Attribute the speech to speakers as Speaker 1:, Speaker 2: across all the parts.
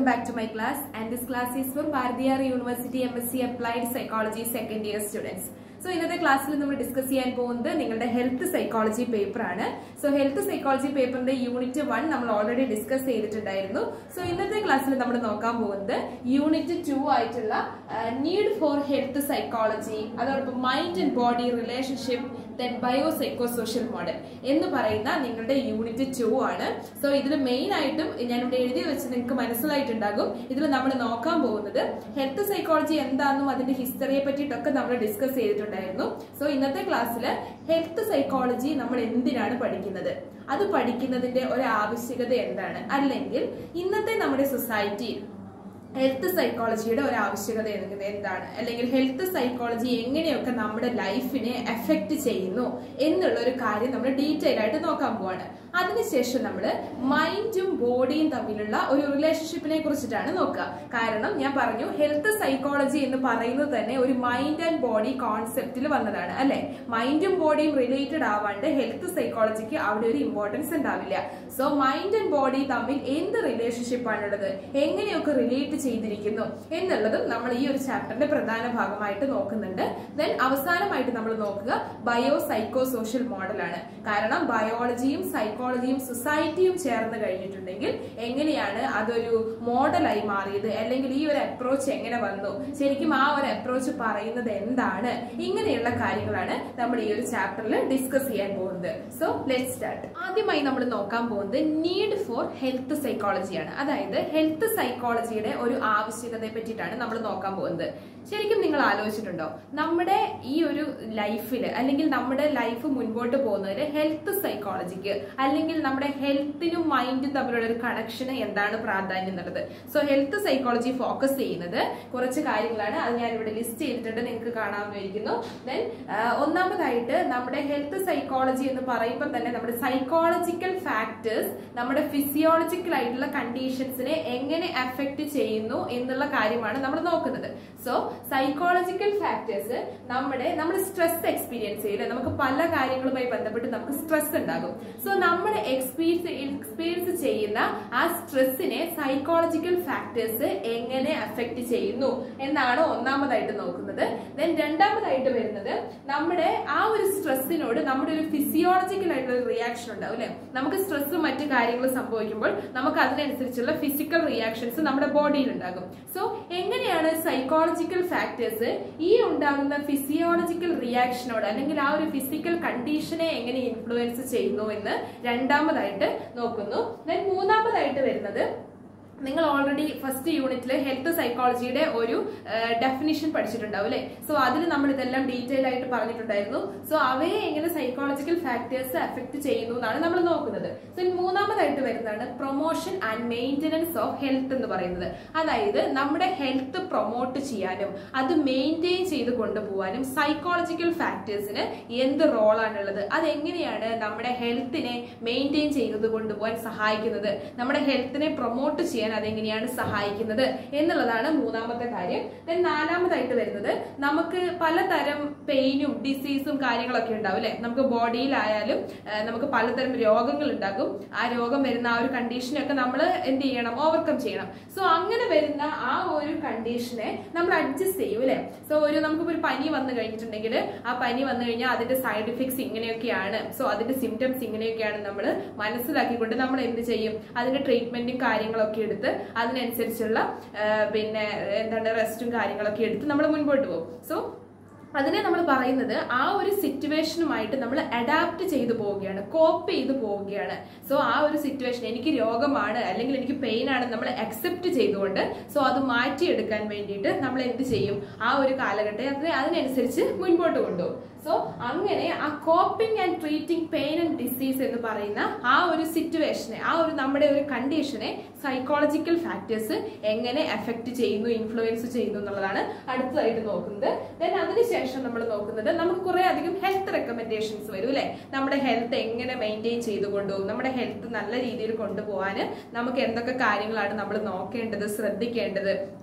Speaker 1: welcome back to my class and this class is for Bharatiyar University MSc Applied Psychology second year students. So ഇന്നത്തെ ക്ലാസ്സിൽ നമ്മൾ discuss ചെയ്യാൻ പോകുന്നത് നിങ്ങളുടെ health psychology paper ആണ് so health psychology പേപ്പറിന്റെ unit one നമ്മൾ already discuss ചെയ്തിട്ടുണ്ടായിരുന്നു സോ ഇന്നത്തെ ക്ലാസ്സിൽ നമ്മൾ നോക്കാൻ പോകുന്നത് യൂണിറ്റ് ടു ആയിട്ടുള്ള നീഡ് ഫോർ ഹെൽത്ത് സൈക്കോളജി അതോടൊപ്പം mind and body relationship then biopsychosocial model എന്ന് പറയുന്ന നിങ്ങളുടെ യൂണിറ്റ് ടു ആണ് സോ ഇതിൽ മെയിൻ ആയിട്ടും ഞാനിവിടെ എഴുതി വെച്ച് നിങ്ങൾക്ക് മനസ്സിലായിട്ടുണ്ടാകും ഇതിൽ നമ്മൾ നോക്കാൻ പോകുന്നത് ഹെൽത്ത് സൈക്കോളജി എന്താണെന്നും അതിന്റെ ഹിസ്റ്ററിയെ പറ്റിയിട്ടൊക്കെ നമ്മൾ ഡിസ്കസ് ചെയ്തിട്ടുണ്ടായിരുന്നു സോ ഇന്നത്തെ ക്ലാസ്സിൽ ഹെൽത്ത് സൈക്കോളജി നമ്മൾ എന്തിനാണ് പഠിക്കുന്നത് അത് പഠിക്കുന്നതിന്റെ ഒരു ആവശ്യകത എന്താണ് അല്ലെങ്കിൽ ഇന്നത്തെ നമ്മുടെ സൊസൈറ്റിയിൽ ഹെൽത്ത് സൈക്കോളജിയുടെ ഒരു ആവശ്യകത എന്നത് എന്താണ് അല്ലെങ്കിൽ ഹെൽത്ത് സൈക്കോളജി എങ്ങനെയൊക്കെ നമ്മുടെ ലൈഫിനെ എഫക്റ്റ് ചെയ്യുന്നു എന്നുള്ള ഒരു കാര്യം നമ്മൾ ഡീറ്റെയിൽ ആയിട്ട് നോക്കാൻ പോവാണ് അതിനുശേഷം നമ്മൾ മൈൻഡും ബോഡിയും തമ്മിലുള്ള ഒരു റിലേഷൻഷിപ്പിനെ കുറിച്ചിട്ടാണ് നോക്കുക കാരണം ഞാൻ പറഞ്ഞു ഹെൽത്ത് സൈക്കോളജി എന്ന് പറയുന്നത് തന്നെ ഒരു മൈൻഡ് ആൻഡ് ബോഡി കോൺസെപ്റ്റിൽ വന്നതാണ് അല്ലെ മൈൻഡും ബോഡിയും റിലേറ്റഡ് ആവാണ്ട് ഹെൽത്ത് സൈക്കോളജിക്ക് അവിടെ ഒരു ഇമ്പോർട്ടൻസ് ഉണ്ടാവില്ല സോ മൈൻഡ് ആൻഡ് ബോഡി തമ്മിൽ എന്ത് റിലേഷൻഷിപ്പ് ആണുള്ളത് എങ്ങനെയൊക്കെ റിലേറ്റ് ചെയ്തിരിക്കുന്നു എന്നുള്ളതും നമ്മൾ ഈ ഒരു ചാപ്റ്ററിന്റെ പ്രധാന ഭാഗമായിട്ട് നോക്കുന്നുണ്ട് ദെൻ അവസാനമായിട്ട് നമ്മൾ നോക്കുക ബയോ സൈക്കോ സോഷ്യൽ മോഡലാണ് കാരണം ബയോളജിയും സൈക്കോളജിയും സൊസൈറ്റിയും ചേർന്ന് കഴിഞ്ഞിട്ടുണ്ടെങ്കിൽ എങ്ങനെയാണ് അതൊരു മോഡലായി മാറിയത് അല്ലെങ്കിൽ ഈ ഒരു അപ്രോച്ച് എങ്ങനെ വന്നു ശരിക്കും ആ ഒരു അപ്രോച്ച് പറയുന്നത് എന്താണ് ഇങ്ങനെയുള്ള കാര്യങ്ങളാണ് നമ്മൾ ഈ ഒരു ചാപ്റ്ററിൽ ഡിസ്കസ് ചെയ്യാൻ പോകുന്നത് സോ ലെറ്റ് സ്റ്റാർട്ട് ആദ്യമായി നമ്മൾ നോക്കാൻ പോകുന്നത് നീഡ് ഫോർ ഹെൽത്ത് സൈക്കോളജിയാണ് അതായത് ഹെൽത്ത് സൈക്കോളജിയുടെ ഒരു ആവശ്യകതയെ പറ്റിയിട്ടാണ് നമ്മൾ നോക്കാൻ പോകുന്നത് ശരിക്കും നിങ്ങൾ ആലോചിച്ചിട്ടുണ്ടോ നമ്മുടെ ഈ ഒരു ലൈഫിൽ അല്ലെങ്കിൽ നമ്മുടെ ലൈഫ് മുൻപോട്ട് പോകുന്നതിൽ ഹെൽത്ത് സൈക്കോളജിക്ക് അല്ലെങ്കിൽ നമ്മുടെ ഹെൽത്തിനും മൈൻഡും തമ്മിലുള്ള ഒരു കണക്ഷന് എന്താണ് പ്രാധാന്യം എന്നുള്ളത് സോ ഹെൽത്ത് സൈക്കോളജി ഫോക്കസ് ചെയ്യുന്നത് കുറച്ച് കാര്യങ്ങളാണ് അത് ഞാൻ ഇവിടെ ലിസ്റ്റ് ചെയ്തിട്ടുണ്ട് നിങ്ങൾക്ക് കാണാമെന്നിരിക്കുന്നു ദെൻ ഒന്നാമതായിട്ട് നമ്മുടെ ഹെൽത്ത് സൈക്കോളജി എന്ന് പറയുമ്പോൾ തന്നെ നമ്മുടെ സൈക്കോളജിക്കൽ ഫാക്ടേഴ്സ് നമ്മുടെ ഫിസിയോളജിക്കൽ ആയിട്ടുള്ള കണ്ടീഷൻസിനെ എങ്ങനെ അഫക്റ്റ് ചെയ്യുന്നു എന്നുള്ള കാര്യമാണ് നമ്മൾ നോക്കുന്നത് സോ സൈക്കോളജിക്കൽ ഫാക്ടേഴ്സ് നമ്മുടെ നമ്മൾ സ്ട്രെസ് എക്സ്പീരിയൻസ് ചെയ്യില്ല നമുക്ക് പല കാര്യങ്ങളുമായി ബന്ധപ്പെട്ട് നമുക്ക് സ്ട്രെസ് ഉണ്ടാകും സോ നമ്മൾ എക്സ്പീരിയൻസ് എക്സ്പീരിയൻസ് ചെയ്യുന്ന ആ സ്ട്രെസ്സിനെ സൈക്കോളജിക്കൽ ഫാക്ടേഴ്സ് എങ്ങനെ അഫക്റ്റ് ചെയ്യുന്നു എന്നാണ് ഒന്നാമതായിട്ട് നോക്കുന്നത് ദെൻ രണ്ടാമതായിട്ട് വരുന്നത് നമ്മുടെ ആ ഒരു സ്ട്രെസ്സിനോട് നമ്മുടെ ഒരു ഫിസിയോളജിക്കൽ ആയിട്ടുള്ള ഒരു റിയാക്ഷൻ ഉണ്ടാവും അല്ലെ നമുക്ക് സ്ട്രെസ്സും മറ്റു കാര്യങ്ങളും സംഭവിക്കുമ്പോൾ നമുക്ക് അതിനനുസരിച്ചുള്ള ഫിസിക്കൽ റിയാക്ഷൻസ് നമ്മുടെ ബോഡിയിൽ ഉണ്ടാകും സോ എങ്ങനെയാണ് സൈക്കോളജിക്കൽ ഫാക്ടേഴ്സ് ഈ ഉണ്ടാകുന്ന ഫിസിയോളജിക്കൽ റിയാക്ഷനോട് അല്ലെങ്കിൽ ആ ഒരു ഫിസിക്കൽ കണ്ടീഷനെ എങ്ങനെ ഇൻഫ്ലുവൻസ് ചെയ്യുന്നു എന്ന് രണ്ടാമതായിട്ട് നോക്കുന്നു ദെൻ മൂന്നാമതായിട്ട് വരുന്നത് നിങ്ങൾ ഓൾറെഡി ഫസ്റ്റ് യൂണിറ്റിൽ ഹെൽത്ത് സൈക്കോളജിയുടെ ഒരു ഡെഫിനിഷൻ പഠിച്ചിട്ടുണ്ടാവും അല്ലെ സോ അതിൽ നമ്മൾ ഇതെല്ലാം ഡീറ്റെയിൽ ആയിട്ട് പറഞ്ഞിട്ടുണ്ടായിരുന്നു സോ അവയെ എങ്ങനെ സൈക്കോളജിക്കൽ ഫാക്ടേഴ്സ് എഫക്ട് ചെയ്യുന്നു എന്നാണ് നമ്മൾ നോക്കുന്നത് സോ മൂന്നാമതായിട്ട് വരുന്നതാണ് promotion and maintenance of health എന്ന് പറയുന്നത് അതായത് നമ്മുടെ ഹെൽത്ത് പ്രൊമോട്ട് ചെയ്യാനും അത് മെയിൻറ്റെയിൻ ചെയ്ത് കൊണ്ടുപോകാനും സൈക്കോളജിക്കൽ ഫാക്ടേഴ്സിന് എന്ത് റോളാണുള്ളത് അതെങ്ങനെയാണ് നമ്മുടെ ഹെൽത്തിനെ മെയിൻറ്റെയിൻ ചെയ്ത് കൊണ്ടുപോകാൻ സഹായിക്കുന്നത് നമ്മുടെ ഹെൽത്തിനെ പ്രൊമോട്ട് ചെയ്യാൻ അതെങ്ങനെയാണ് സഹായിക്കുന്നത് എന്നുള്ളതാണ് മൂന്നാമത്തെ കാര്യം ദെൻ നാലാമതായിട്ട് വരുന്നത് നമുക്ക് പലതരം പെയിനും ഡിസീസും കാര്യങ്ങളൊക്കെ ഉണ്ടാവും അല്ലെ നമുക്ക് ബോഡിയിലായാലും നമുക്ക് പലതരം രോഗങ്ങൾ ഉണ്ടാകും ആ രോഗം വരുന്ന ആ ഒരു കണ്ടീഷനൊക്കെ നമ്മൾ എന്ത് ചെയ്യണം ഓവർകം ചെയ്യണം സോ അങ്ങനെ വരുന്ന ആ ഒരു കണ്ടീഷനെ നമ്മൾ അഡ്ജസ്റ്റ് ചെയ്യും അല്ലെ സോ ഒരു നമുക്ക് ഒരു പനി വന്നു കഴിഞ്ഞിട്ടുണ്ടെങ്കിൽ ആ പനി വന്നു കഴിഞ്ഞാൽ അതിന്റെ സൈഡ് ഇഫക്ട്സ് ഇങ്ങനെയൊക്കെയാണ് സോ അതിന്റെ സിംറ്റംസ് ഇങ്ങനെയൊക്കെയാണ് നമ്മൾ മനസ്സിലാക്കിക്കൊണ്ട് നമ്മൾ എന്ത് ചെയ്യും അതിന്റെ ട്രീറ്റ്മെന്റും കാര്യങ്ങളൊക്കെ എടുത്ത് അതിനനുസരിച്ചുള്ള പിന്നെ എന്താണ് റെസ്റ്റും കാര്യങ്ങളൊക്കെ എടുത്ത് നമ്മൾ മുൻപോട്ട് പോകും സോ അതിനെ നമ്മൾ പറയുന്നത് ആ ഒരു സിറ്റുവേഷനുമായിട്ട് നമ്മൾ അഡാപ്റ്റ് ചെയ്തു പോവുകയാണ് കോപ്പ് ചെയ്തു പോവുകയാണ് സോ ആ ഒരു സിറ്റുവേഷൻ എനിക്ക് രോഗമാണ് അല്ലെങ്കിൽ എനിക്ക് പെയിൻ ആണ് നമ്മൾ അക്സെപ്റ്റ് ചെയ്തുകൊണ്ട് സോ അത് മാറ്റിയെടുക്കാൻ വേണ്ടിയിട്ട് നമ്മൾ എന്ത് ചെയ്യും ആ ഒരു കാലഘട്ടം അതിനെ അതിനനുസരിച്ച് മുൻപോട്ട് കൊണ്ടുപോകും സോ അങ്ങനെ ആ coping and treating pain and disease എന്ന് പറയുന്ന ആ ഒരു സിറ്റുവേഷനെ ആ ഒരു നമ്മുടെ ഒരു കണ്ടീഷനെ സൈക്കോളജിക്കൽ ഫാക്ടേഴ്സ് എങ്ങനെ എഫക്ട് ചെയ്യുന്നു ഇൻഫ്ലുവൻസ് ചെയ്യുന്നു എന്നുള്ളതാണ് അടുത്തതായിട്ട് നോക്കുന്നത് ദെൻ അതിനുശേഷം നമ്മൾ നോക്കുന്നത് നമുക്ക് കുറെ അധികം ഹെൽത്ത് റെക്കമെൻഡേഷൻസ് വരും അല്ലെ നമ്മുടെ ഹെൽത്ത് എങ്ങനെ മെയിൻറ്റെയിൻ ചെയ്ത് കൊണ്ടുപോകും നമ്മുടെ ഹെൽത്ത് നല്ല രീതിയിൽ കൊണ്ടുപോകാൻ നമുക്ക് എന്തൊക്കെ കാര്യങ്ങളാണ് നമ്മൾ നോക്കേണ്ടത് ശ്രദ്ധിക്കേണ്ടത്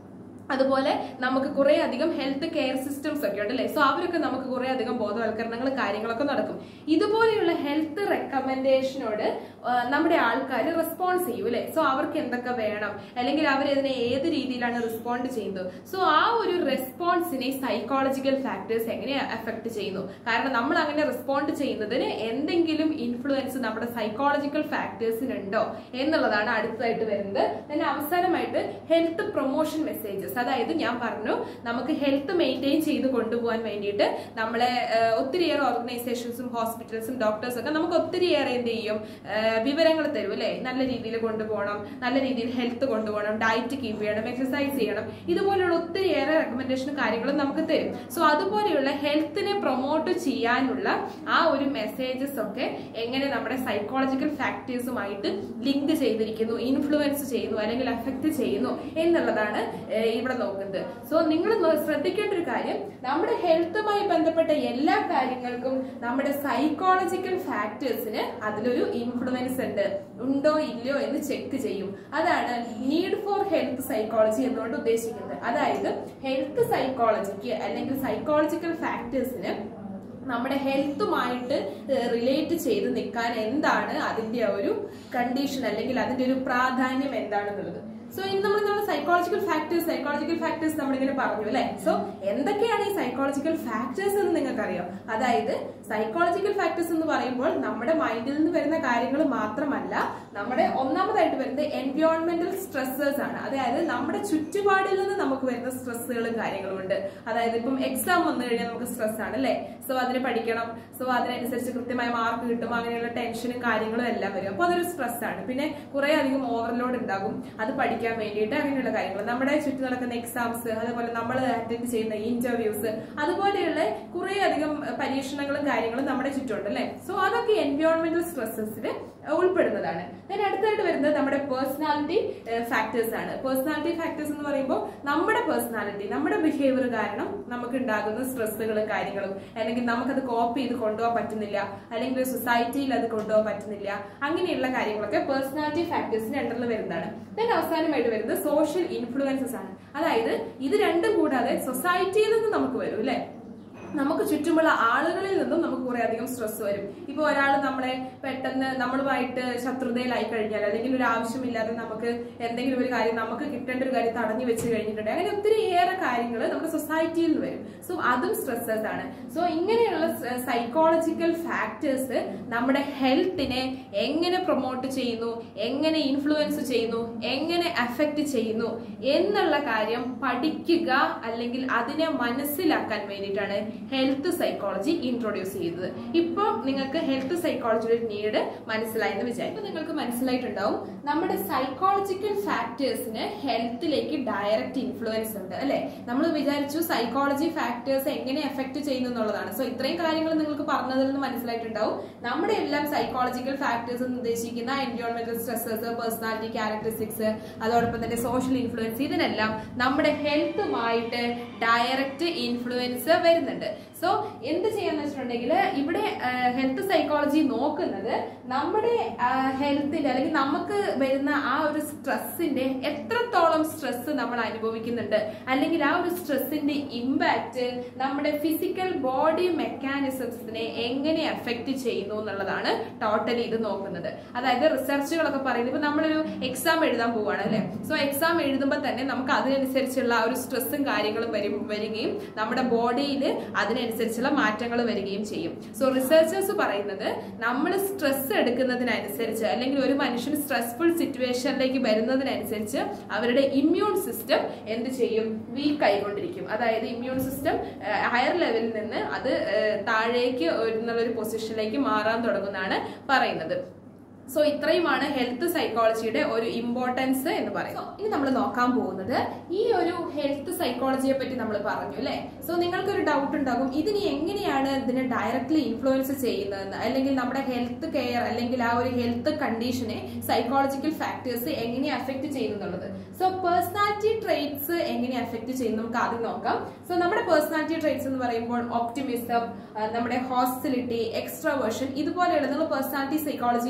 Speaker 1: അതുപോലെ നമുക്ക് കുറെ അധികം ഹെൽത്ത് കെയർ സിസ്റ്റംസ് ഒക്കെ ഉണ്ട് അല്ലേ സോ അവരൊക്കെ നമുക്ക് കുറെ അധികം ബോധവൽക്കരണങ്ങൾ കാര്യങ്ങളൊക്കെ നടക്കും ഇതുപോലെയുള്ള ഹെൽത്ത് റെക്കമെൻഡേഷനോട് നമ്മുടെ ആൾക്കാർ റെസ്പോൺസ് ചെയ്യും അല്ലേ സോ അവർക്ക് എന്തൊക്കെ വേണം അല്ലെങ്കിൽ അവർ ഇതിനെ ഏത് രീതിയിലാണ് റെസ്പോണ്ട് ചെയ്യുന്നത് സോ ആ ഒരു റെസ്പോൺസിനെ സൈക്കോളജിക്കൽ ഫാക്ടേഴ്സ് എങ്ങനെ എഫക്ട് ചെയ്യുന്നു കാരണം നമ്മൾ അങ്ങനെ റെസ്പോണ്ട് ചെയ്യുന്നതിന് എന്തെങ്കിലും ഇൻഫ്ലുവൻസ് നമ്മുടെ സൈക്കോളജിക്കൽ ഫാക്ടേഴ്സിനുണ്ടോ എന്നുള്ളതാണ് അടുത്തതായിട്ട് വരുന്നത് then അവസാനമായിട്ട് ഹെൽത്ത് പ്രൊമോഷൻ മെസ്സേജസ് അതായത് ഞാൻ പറഞ്ഞു നമുക്ക് ഹെൽത്ത് മെയിൻറ്റെയിൻ ചെയ്ത് കൊണ്ടുപോകാൻ വേണ്ടിയിട്ട് നമ്മളെ ഏഹ്, ഒത്തിരിയേറെ ഓർഗനൈസേഷൻസും ഹോസ്പിറ്റൽസും ഡോക്ടേഴ്സും ഒക്കെ നമുക്ക് ഒത്തിരിയേറെ എന്ത് ചെയ്യും വിവരങ്ങൾ തരും അല്ലേ നല്ല രീതിയിൽ കൊണ്ടുപോകണം നല്ല രീതിയിൽ ഹെൽത്ത് കൊണ്ടുപോകണം ഡയറ്റ് കീപ്പ് ചെയ്യണം എക്സസൈസ് ചെയ്യണം ഇതുപോലെയുള്ള ഒത്തിരിയേറെ റെക്കമെൻഡേഷനും കാര്യങ്ങളും നമുക്ക് തരും സോ അതുപോലെയുള്ള ഹെൽത്തിനെ പ്രൊമോട്ട് ചെയ്യാനുള്ള ആ ഒരു മെസ്സേജസ് ഒക്കെ എങ്ങനെ നമ്മുടെ സൈക്കോളജിക്കൽ ഫാക്ടേഴ്സുമായിട്ട് ലിങ്ക് ചെയ്തിരിക്കുന്നു ഇൻഫ്ലുവൻസ് ചെയ്യുന്നു അല്ലെങ്കിൽ അഫക്ട് ചെയ്യുന്നു എന്നുള്ളതാണ് ഏഹ്, ഇവിടെ നോക്കുന്നത് സോ നിങ്ങൾ ശ്രദ്ധിക്കേണ്ട ഒരു കാര്യം നമ്മുടെ ഹെൽത്തുമായി ബന്ധപ്പെട്ട എല്ലാ കാര്യങ്ങൾക്കും നമ്മുടെ സൈക്കോളജിക്കൽ ഫാക്ടേഴ്സിന് അതിലൊരു ഇൻഫ്ലുവൻസ് ഉണ്ട് ഉണ്ടോ ഇല്ലയോ എന്ന് ചെക്ക് ചെയ്യും അതാണ് നീഡ് ഫോർ ഹെൽത്ത് സൈക്കോളജി എന്നുകൊണ്ട് ഉദ്ദേശിക്കുന്നത് അതായത് ഹെൽത്ത് സൈക്കോളജിക്ക് അല്ലെങ്കിൽ സൈക്കോളജിക്കൽ ഫാക്ടേഴ്സിന് നമ്മുടെ ഹെൽത്തുമായിട്ട് റിലേറ്റ് ചെയ്ത് നിൽക്കാൻ എന്താണ് അതിന്റെ ഒരു കണ്ടീഷൻ അല്ലെങ്കിൽ അതിന്റെ ഒരു പ്രാധാന്യം എന്താണെന്നുള്ളത് സോ ഇന്ന് നമ്മൾ നമ്മൾ സൈക്കോളജിക്കൽ ഫാക്ടേഴ്സ് സൈക്കോളജിക്കൽ ഫാക്ടേഴ്സ് നമ്മളിങ്ങനെ പറഞ്ഞു അല്ലെ സോ എന്തൊക്കെയാണ് ഈ സൈക്കോളജിക്കൽ ഫാക്ടേഴ്സ് എന്ന് നിങ്ങൾക്കറിയാം അതായത് സൈക്കോളജിക്കൽ ഫാക്ടേഴ്സ് എന്ന് പറയുമ്പോൾ നമ്മുടെ മൈൻഡിൽ നിന്ന് വരുന്ന കാര്യങ്ങൾ മാത്രമല്ല നമ്മുടെ ഒന്നാമതായിട്ട് വരുന്നത് എൻവയോൺമെന്റൽ സ്ട്രെസ്സേഴ്സ് ആണ് അതായത് നമ്മുടെ ചുറ്റുപാടിൽ നിന്ന് നമുക്ക് വരുന്ന സ്ട്രെസ്സുകളും കാര്യങ്ങളും ഉണ്ട് അതായത് ഇപ്പം എക്സാം വന്നു കഴിഞ്ഞാൽ നമുക്ക് സ്ട്രെസ് ആണ് അല്ലെ സോ അതിന് പഠിക്കണം സോ അതിനനുസരിച്ച് കൃത്യമായ മാർക്ക് കിട്ടും അങ്ങനെയുള്ള ടെൻഷനും കാര്യങ്ങളും എല്ലാം വരും അപ്പൊ അതൊരു സ്ട്രെസ് ആണ് പിന്നെ കുറെ അധികം ഓവർലോഡ് ഉണ്ടാകും അത് പഠിക്കാൻ വേണ്ടിയിട്ട് അങ്ങനെയുള്ള കാര്യങ്ങൾ നമ്മുടെ ചുറ്റും നടക്കുന്ന എക്സാംസ് അതുപോലെ നമ്മൾ അറ്റൻഡ് ചെയ്യുന്ന ഇന്റർവ്യൂസ് അതുപോലെയുള്ള കുറെ അധികം പരീക്ഷണങ്ങളും കാര്യങ്ങളും നമ്മുടെ ചുറ്റുമുണ്ട് അല്ലെ സോ അതൊക്കെ എൻവയോൺമെന്റൽ സ്ട്രെസ്സസിൽ ഉൾപ്പെടുന്നതാണ് then അടുത്തായിട്ട് വരുന്നത് നമ്മുടെ പേഴ്സണാലിറ്റി ഫാക്ടേഴ്സ് ആണ് പേഴ്സണാലിറ്റി ഫാക്ടേഴ്സ് എന്ന് പറയുമ്പോൾ നമ്മുടെ പേഴ്സണാലിറ്റി നമ്മുടെ ബിഹേവിയർ കാരണം നമുക്ക് ഉണ്ടാകുന്ന സ്ട്രെസ്സുകളും കാര്യങ്ങളും അല്ലെങ്കിൽ നമുക്കത് കോപ്പ് ചെയ്ത് കൊണ്ടുപോകാൻ പറ്റുന്നില്ല അല്ലെങ്കിൽ സൊസൈറ്റിയിൽ അത് കൊണ്ടുപോകാൻ പറ്റുന്നില്ല അങ്ങനെയുള്ള കാര്യങ്ങളൊക്കെ പേഴ്സണാലിറ്റി ഫാക്ടേഴ്സിന്റെ അണ്ടറിൽ വരുന്നതാണ് then അവസാനമായിട്ട് വരുന്നത് സോഷ്യൽ ഇൻഫ്ലുവൻസസ് ആണ് അതായത് ഇത് രണ്ടും കൂടാതെ സൊസൈറ്റിയിൽ നിന്ന് നമുക്ക് വരും അല്ലെ നമുക്ക് ചുറ്റുമുള്ള ആളുകളിൽ നിന്നും നമുക്ക് കുറെ അധികം സ്ട്രെസ് വരും ഇപ്പൊ ഒരാൾ നമ്മളെ പെട്ടെന്ന് നമ്മളുമായിട്ട് ശത്രുതയിലായി കഴിഞ്ഞാൽ അല്ലെങ്കിൽ ഒരു ആവശ്യമില്ലാതെ നമുക്ക് എന്തെങ്കിലും ഒരു കാര്യം നമുക്ക് കിട്ടേണ്ട ഒരു കാര്യം തടഞ്ഞു വെച്ച് കഴിഞ്ഞിട്ടുണ്ട് അങ്ങനെ ഒത്തിരി ഏറെ കാര്യങ്ങൾ നമ്മുടെ സൊസൈറ്റിയിൽ നിന്ന് വരും സോ അതും സ്ട്രെസ്സസ് ആണ് സോ ഇങ്ങനെയുള്ള സൈക്കോളജിക്കൽ ഫാക്ടേഴ്സ് നമ്മുടെ ഹെൽത്തിനെ എങ്ങനെ പ്രൊമോട്ട് ചെയ്യുന്നു എങ്ങനെ ഇൻഫ്ലുവൻസ് ചെയ്യുന്നു എങ്ങനെ അഫക്റ്റ് ചെയ്യുന്നു എന്നുള്ള കാര്യം പഠിക്കുക അല്ലെങ്കിൽ അതിനെ മനസ്സിലാക്കാൻ വേണ്ടിയിട്ടാണ് ഹെൽത്ത് സൈക്കോളജി ഇൻട്രൊഡ്യൂസ് ചെയ്തത് ഇപ്പോൾ നിങ്ങൾക്ക് ഹെൽത്ത് സൈക്കോളജിയുടെ നീഡ് മനസ്സിലായി എന്ന് വിചാരിക്കും നിങ്ങൾക്ക് മനസ്സിലായിട്ടുണ്ടാവും നമ്മുടെ സൈക്കോളജിക്കൽ ഫാക്ടേഴ്സിന് ഹെൽത്തിലേക്ക് ഡയറക്റ്റ് ഇൻഫ്ലുവൻസ് ഉണ്ട് അല്ലെ നമ്മൾ വിചാരിച്ചു സൈക്കോളജി ഫാക്ടേഴ്സ് എങ്ങനെ എഫക്ട് ചെയ്യുന്നു എന്നുള്ളതാണ് സോ ഇത്രയും കാര്യങ്ങൾ നിങ്ങൾക്ക് പറഞ്ഞതിൽ നിന്ന് മനസ്സിലായിട്ടുണ്ടാവും നമ്മുടെ എല്ലാം സൈക്കോളജിക്കൽ ഫാക്ടേഴ്സ് എന്ന് ഉദ്ദേശിക്കുന്ന എൻവയോൺമെന്റൽ സ്ട്രെസ്സസ് പേഴ്സണാലിറ്റി ക്യാരക്ടറിസ്റ്റിക്സ് അതോടൊപ്പം തന്നെ സോഷ്യൽ ഇൻഫ്ലുവൻസ് ഇതിനെല്ലാം നമ്മുടെ ഹെൽത്തുമായിട്ട് ഡയറക്റ്റ് ഇൻഫ്ലുവൻസ് വരുന്നുണ്ട് സോ എന്ത് ചെയ്യാന്ന് വെച്ചിട്ടുണ്ടെങ്കിൽ ഇവിടെ ഹെൽത്ത് സൈക്കോളജി നോക്കുന്നത് നമ്മുടെ ഹെൽത്തിന്റെ അല്ലെങ്കിൽ നമുക്ക് വരുന്ന ആ ഒരു സ്ട്രെസ്സിന്റെ എത്രത്തോളം സ്ട്രെസ് നമ്മൾ അനുഭവിക്കുന്നുണ്ട് അല്ലെങ്കിൽ ആ ഒരു സ്ട്രെസ്സിന്റെ ഇമ്പാക്ട് നമ്മുടെ ഫിസിക്കൽ ബോഡി മെക്കാനിസംസിനെ എങ്ങനെ എഫക്ട് ചെയ്യുന്നു എന്നുള്ളതാണ് ടോട്ടലി ഇത് നോക്കുന്നത് അതായത് റിസർച്ചുകളൊക്കെ പറയുന്നത് ഇപ്പൊ നമ്മളൊരു എക്സാം എഴുതാൻ പോവാണ് അല്ലെ സോ എക്സാം എഴുതുമ്പോൾ തന്നെ നമുക്ക് അതിനനുസരിച്ചുള്ള ആ ഒരു സ്ട്രെസ്സും കാര്യങ്ങളും വരും വരികയും നമ്മുടെ ബോഡിയിൽ അതിനനുസരിച്ചുള്ള മാറ്റങ്ങൾ വരികയും ചെയ്യും സോ റിസർച്ചേഴ്സ് പറയുന്നത് നമ്മൾ സ്ട്രെസ് എടുക്കുന്നതിനനുസരിച്ച് അല്ലെങ്കിൽ ഒരു മനുഷ്യൻ സ്ട്രെസ്ഫുൾ സിറ്റുവേഷനിലേക്ക് വരുന്നതിനനുസരിച്ച് അവരുടെ ഇമ്മ്യൂൺ സിസ്റ്റം എന്ത് ചെയ്യും വീക്ക് ആയിക്കൊണ്ടിരിക്കും അതായത് ഇമ്മ്യൂൺ സിസ്റ്റം ഹയർ ലെവലിൽ നിന്ന് അത് ഏഹ്, താഴേക്ക് എന്നുള്ള ഒരു പൊസിഷനിലേക്ക് മാറാൻ തുടങ്ങുന്നതാണ് പറയുന്നത് സോ ഇത്രയുമാണ് ഹെൽത്ത് സൈക്കോളജിയുടെ ഒരു ഇമ്പോർട്ടൻസ് എന്ന് പറയുന്നത് So, ഇനി നമ്മൾ നോക്കാൻ പോകുന്നത് ഈ ഒരു ഹെൽത്ത് സൈക്കോളജിയെ പറ്റി നമ്മൾ പറഞ്ഞു അല്ലെ സോ നിങ്ങൾക്കൊരു ഡൗട്ട് ഉണ്ടാകും ഇതിന് എങ്ങനെയാണ് ഇതിനെ ഡയറക്ട്ലി ഇൻഫ്ലുവൻസ് ചെയ്യുന്നതെന്ന് അല്ലെങ്കിൽ നമ്മുടെ ഹെൽത്ത് കെയർ അല്ലെങ്കിൽ ആ ഒരു ഹെൽത്ത് കണ്ടീഷനെ സൈക്കോളജിക്കൽ ഫാക്ടേഴ്സ് എങ്ങനെ അഫക്ട് ചെയ്യുന്നുള്ളത് സോ പേഴ്സണാലിറ്റി ട്രേറ്റ്സ് എങ്ങനെ അഫക്ട് ചെയ്യുന്നു നമുക്ക് ആദ്യം നോക്കാം സോ നമ്മുടെ പേഴ്സണാലിറ്റി ട്രേറ്റ്സ് എന്ന് പറയുമ്പോൾ ഓപ്റ്റിമിസം നമ്മുടെ ഹോസ്റ്റിലിറ്റി എക്സ്ട്രാവേർഷൻ ഇതുപോലെയുള്ള നിങ്ങൾ പേഴ്സണാലിറ്റി സൈക്കോളജിയിൽ പഠിച്ചിട്ടുണ്ട്